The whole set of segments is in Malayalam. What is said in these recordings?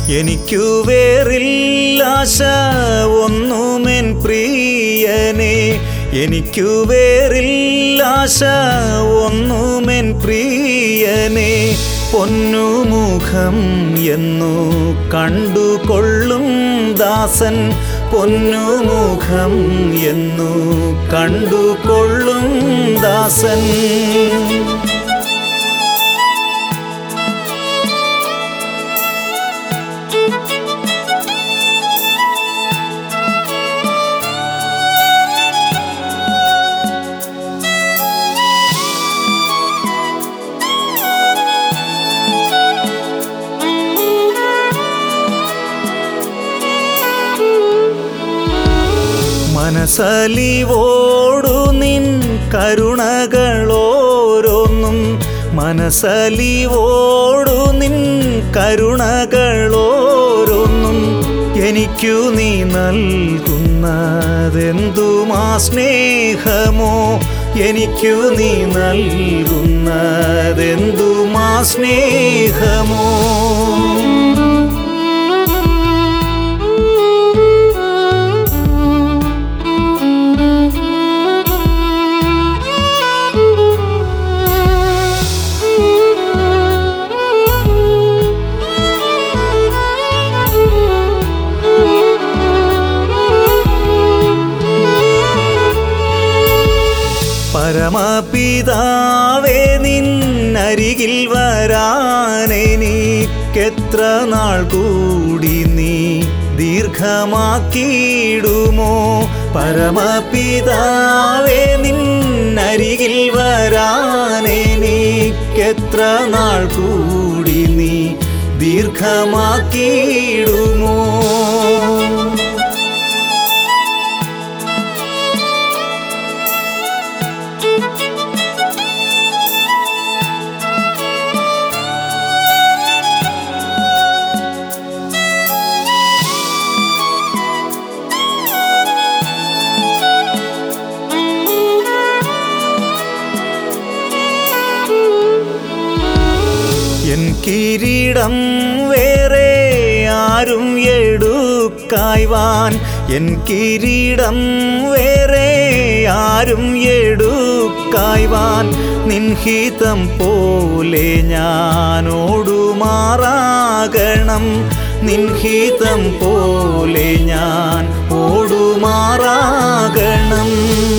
എനിക്കു വേറില്ലാശ ഒന്നുമെൻ പ്രിയനെ എനിക്കു വേറില്ലാശ ഒന്നുമെൻ പ്രിയനെ പൊന്നുമുഖം എന്നു കണ്ടുകൊള്ളും ദാസൻ പൊന്നുമുഖം എന്നു കണ്ടുകൊള്ളും ദാസൻ മനസ്സലിവോടു നിൻ കരുണകളോരോന്നും മനസ്സലിവോടു നിൻ കരുണകളോരോന്നും എനിക്കു നീ നൽകുന്നതെന്തുമാ സ്നേഹമോ എനിക്കു നീ നൽകുന്നതെന്തുമാ സ്നേഹമോ പരമപിതാവേ നിന്നരികിൽ വരാനെനിക്കെത്ര നാൾ കൂടി നീ ദീർഘമാക്കിയിടുമോ പരമപിതാവേ നിന്നരികിൽ വരാനെനിക്കെത്ര നാൾ കൂടി നീ ദീർഘമാക്കിയിടുമോ എൻ കിരീടം വേറെ ആരും എടുക്കായ്വാൻ എൻ കിരീടം വേറെ ആരും എടുക്കായ്വാൻ നിൻഹിതം പോലെ ഞാനോടുമാറാകണം നിൻഹിതം പോലെ ഞാൻ ഓടുമാറാകണം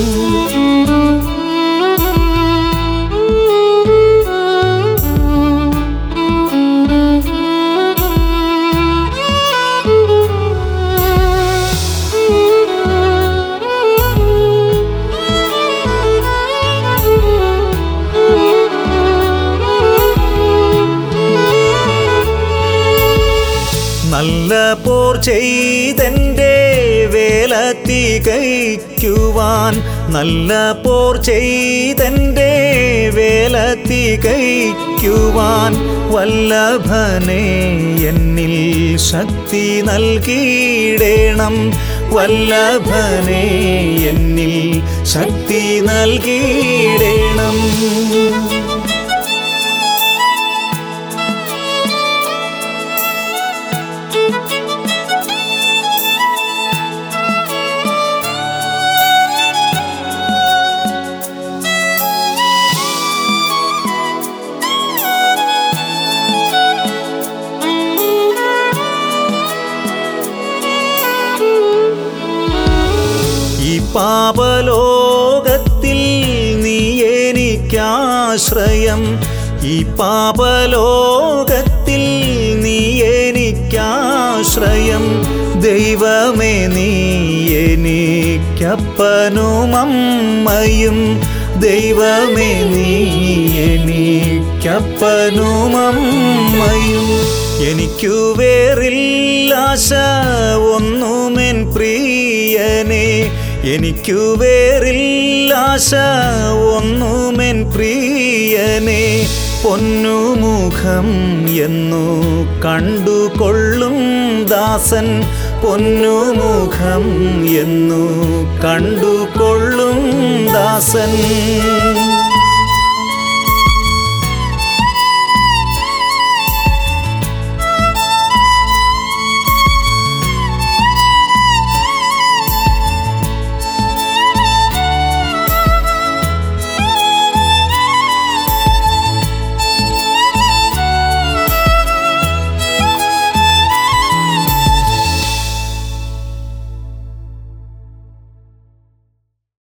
നല്ല പോർ ചെയ്തെൻ്റെ വേല തികയ്ക്കുവാൻ നല്ല പോർ ചെയ്തെൻ്റെ വേല തികയ്ക്കുവാൻ വല്ലഭനെ എന്നിൽ ശക്തി നൽകിയിടേണം വല്ലഭനെ എന്നിൽ ശക്തി നൽകിയിടേണം ഈ പാപലോകത്തിൽ നീ എനിക്കാശ്രയം ഈ പാപലോകത്തിൽ നീ എനിക്കാശ്രയം ദൈവമേ നീ എനിക്കപ്പനും അമ്മയും ദൈവമേ നീ എനിക്കപ്പനും അമ്മയും എനിക്കു വേറില്ലാശ ഒന്നുമെൻ പ്രിയനെ എനിക്കു വേറില്ലാശ ഒന്നുമെൻ പ്രിയനെ പൊന്നുമുഖം എന്നു കണ്ടുകൊള്ളും ദാസൻ പൊന്നുമുഖം എന്നു കണ്ടുകൊള്ളും ദാസൻ